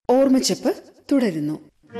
ഓർമ്മച്ചപ്പ് തുടരുന്നു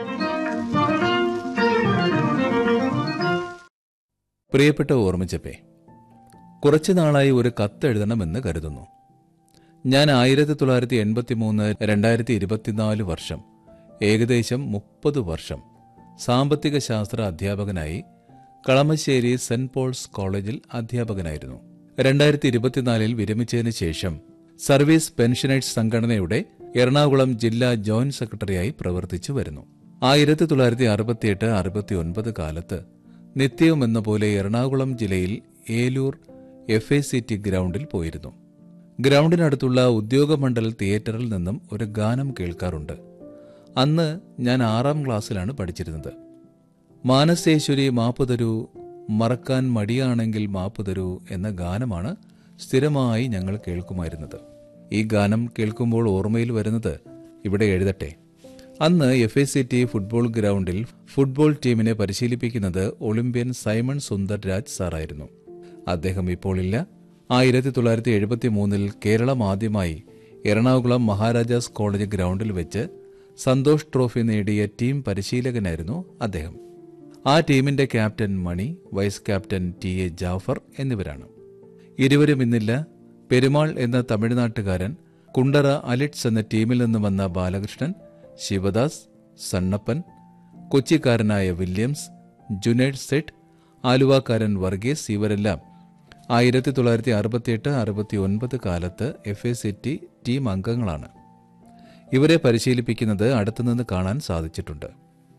പ്രിയപ്പെട്ട ഓർമ്മിച്ചപ്പേ കുറച്ചു നാളായി ഒരു കത്തെഴുതണമെന്ന് കരുതുന്നു ഞാൻ ആയിരത്തി തൊള്ളായിരത്തി എൺപത്തി മൂന്ന് രണ്ടായിരത്തി ഇരുപത്തിനാല് വർഷം ഏകദേശം മുപ്പത് വർഷം സാമ്പത്തിക ശാസ്ത്ര അധ്യാപകനായി കളമശ്ശേരി സെന്റ് പോൾസ് കോളേജിൽ അധ്യാപകനായിരുന്നു രണ്ടായിരത്തി ഇരുപത്തിനാലിൽ വിരമിച്ചതിന് ശേഷം സർവീസ് പെൻഷനേഴ്സ് സംഘടനയുടെ എറണാകുളം ജില്ലാ ജോയിന്റ് സെക്രട്ടറിയായി പ്രവർത്തിച്ചു വരുന്നു ആയിരത്തി തൊള്ളായിരത്തി അറുപത്തിയെട്ട് അറുപത്തി ഒൻപത് കാലത്ത് നിത്യവും എന്ന പോലെ എറണാകുളം ജില്ലയിൽ Eloor F A C T ഗ്രൗണ്ടിൽ പോയിരുന്നു ഗ്രൗണ്ടിനടുത്തുള്ള ഉദ്യോഗമണ്ഡൽ തിയേറ്ററിൽ നിന്നും ഒരു ഗാനം കേൾക്കാറുണ്ട് അന്ന് ഞാൻ ആറാം ക്ലാസ്സിലാണ് പഠിച്ചിരുന്നത് മാനസേശ്വരി മാപ്പ് തരൂ മറക്കാൻ മടിയാണെങ്കിൽ മാപ്പ് തരൂ എന്ന ഗാനമാണ് സ്ഥിരമായി ഞങ്ങൾ കേൾക്കുമായിരുന്നത് ഈ ഗാനം കേൾക്കുമ്പോൾ ഓർമ്മയിൽ വരുന്നത് ഇവിടെ എഴുതട്ടെ അന്ന് F A C T football ഗ്രൗണ്ടിൽ ഫുട്ബോൾ ടീമിനെ പരിശീലിപ്പിക്കുന്നത് ഒളിമ്പ്യൻ സൈമൺ സുന്ദർ രാജ് സാറായിരുന്നു അദ്ദേഹം ഇപ്പോൾ ഇല്ല ആയിരത്തി തൊള്ളായിരത്തി എഴുപത്തി മൂന്നിൽ കേരളം ആദ്യമായി എറണാകുളം മഹാരാജാസ് കോളേജ് ഗ്രൗണ്ടിൽ വെച്ച് സന്തോഷ് ട്രോഫി നേടിയ ടീം പരിശീലകനായിരുന്നു അദ്ദേഹം ആ ടീമിന്റെ captain Mani vice captain T A Jafar എന്നിവരാണ് ഇരുവരും ഇന്നില്ല പെരുമാൾ എന്ന തമിഴ്നാട്ടുകാരൻ കുണ്ടറ അലിറ്റ്സ് എന്ന ടീമിൽ നിന്ന് വന്ന ബാലകൃഷ്ണൻ ശിവദാസ് സണ്ണപ്പൻ കൊച്ചിക്കാരനായ വില്യംസ് ജുനൈഡ് സെറ്റ് ആലുവാക്കാരൻ വർഗീസ് ഇവരെല്ലാം ആയിരത്തി തൊള്ളായിരത്തി അറുപത്തിയെട്ട് അറുപത്തി ഒൻപത് കാലത്ത് F A C T team അംഗങ്ങളാണ് ഇവരെ പരിശീലിപ്പിക്കുന്നത് അടുത്തുനിന്ന് കാണാൻ സാധിച്ചിട്ടുണ്ട്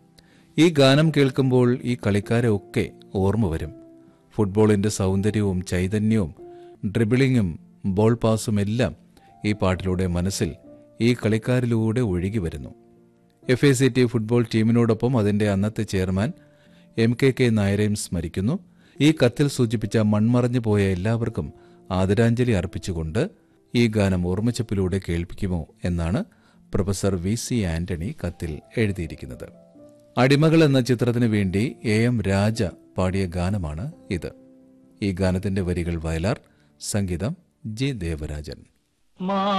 ഈ ഗാനം കേൾക്കുമ്പോൾ ഈ കളിക്കാരെ ഒക്കെ ഓർമ്മ വരും ഫുട്ബോളിന്റെ സൗന്ദര്യവും ചൈതന്യവും ഡ്രിബിളിങ്ങും ബോൾ പാസും എല്ലാം ഈ പാട്ടിലൂടെ മനസ്സിൽ ഈ കളിക്കാരിലൂടെ ഒഴുകി വരുന്നു F A C T football ടീമിനോടൊപ്പം അതിന്റെ അന്നത്തെ ചെയർമാൻ എം കെ കെ നായരെയും സ്മരിക്കുന്നു ഈ കത്തിൽ സൂചിപ്പിച്ച മൺമറഞ്ഞു പോയ എല്ലാവർക്കും ആദരാഞ്ജലി അർപ്പിച്ചുകൊണ്ട് ഈ ഗാനം ഓർമ്മച്ചപ്പിലൂടെ കേൾപ്പിക്കുമോ എന്നാണ് പ്രൊഫസർ വി സി ആന്റണി കത്തിൽ എഴുതിയിരിക്കുന്നത് അടിമകൾ എന്ന ചിത്രത്തിനു വേണ്ടി എ എം രാജ പാടിയ ഗാനമാണ് ഇത് ഈ ഗാനത്തിന്റെ വരികൾ വയലാർ സംഗീതം ജി ദേവരാജൻ മാ